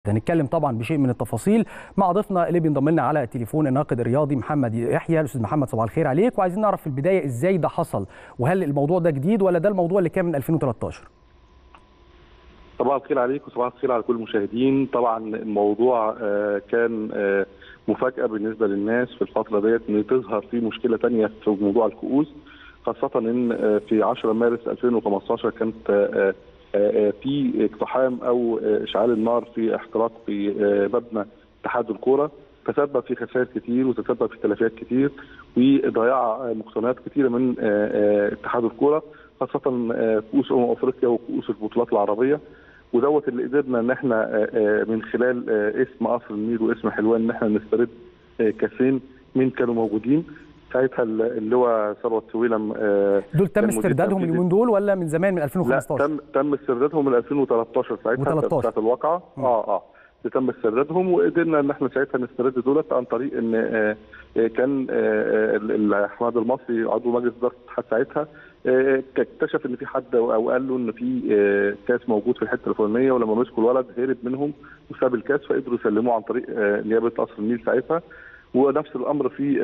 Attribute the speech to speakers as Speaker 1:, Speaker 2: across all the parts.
Speaker 1: هنتكلم طبعا بشيء من التفاصيل مع ضيفنا اللي بينضم لنا على التليفون الناقد الرياضي محمد يحيى الاستاذ محمد صباح الخير عليك وعايزين نعرف في البدايه ازاي ده حصل وهل الموضوع ده جديد ولا ده الموضوع اللي كان من 2013
Speaker 2: صباح الخير عليك وصباح الخير على كل المشاهدين طبعا الموضوع كان مفاجاه بالنسبه للناس في الفتره ديت ان تظهر في مشكله ثانيه في موضوع الكؤوس خاصه ان في 10 مارس 2015 كانت في اقتحام او اشعال النار في احتراق في مبنى اتحاد الكوره تسبب في خسائر كتير وتسبب في تلفيات كتير وضياع مقتنيات كتيره من اتحاد الكوره خاصه كؤوس امم افريقيا وكؤوس البطولات العربيه ودوت اللي قدرنا ان احنا من خلال اسم قصر النيل واسم حلوان ان احنا نسترد كاسين من كانوا موجودين ساعتها اللي هو ثروت سويلم
Speaker 1: دول تم استردادهم اليومين دول ولا من زمان من 2015
Speaker 2: لا تم تم استردادهم من 2013 ساعتها بتاعت الواقعه اه اه تم استردادهم وقدرنا ان احنا ساعتها نسترد دولت عن طريق ان كان احمد المصري عضو مجلس اداره الاتحاد ساعتها اكتشف ان في حد او قال له ان في كاس موجود في الحته الفلانيه ولما مسكوا الولد هرب منهم وساب الكاس فقدروا يسلموه عن طريق نيابه قصر النيل ساعتها ونفس الامر في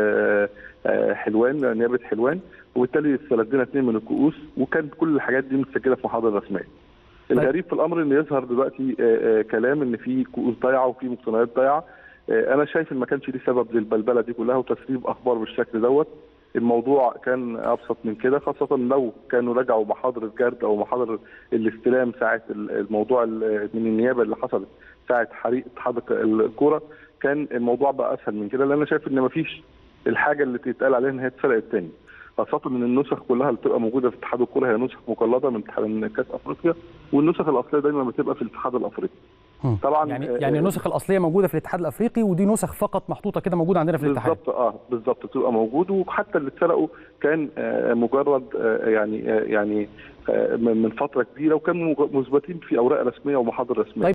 Speaker 2: حلوان نيابه حلوان وبالتالي استردينا اثنين من الكؤوس وكان كل الحاجات دي متسجله في محاضر رسميه. الغريب في الامر ان يظهر دلوقتي كلام ان في كؤوس ضايعه وفي مقتنيات ضايعه انا شايف ان ما كانش ليه سبب للبلبله دي كلها وتسريب اخبار بالشكل دوت الموضوع كان ابسط من كده خاصه لو كانوا رجعوا محاضر الجرد او محاضر الاستلام ساعه الموضوع من النيابه اللي حصلت ساعه حريق اتحاد الكوره كان الموضوع بقى اسهل من كده لان انا شايف ان مفيش الحاجه اللي تتقال عليها ان هي اتسرقت تاني خاصه ان النسخ كلها اللي بتبقى موجوده في اتحاد الكوره هي نسخ مقلده من من كاس افريقيا والنسخ الاصليه دايما بتبقى في الاتحاد الافريقي
Speaker 1: طبعا يعني يعني النسخ الاصليه موجوده في الاتحاد الافريقي ودي نسخ فقط محطوطه كده موجوده عندنا في الاتحاد
Speaker 2: بالظبط اه بالظبط بتبقى موجود وحتى اللي اتسرقوا كان مجرد يعني يعني من فتره كبيره وكانوا مثبتين في اوراق رسميه ومحاضر رسميه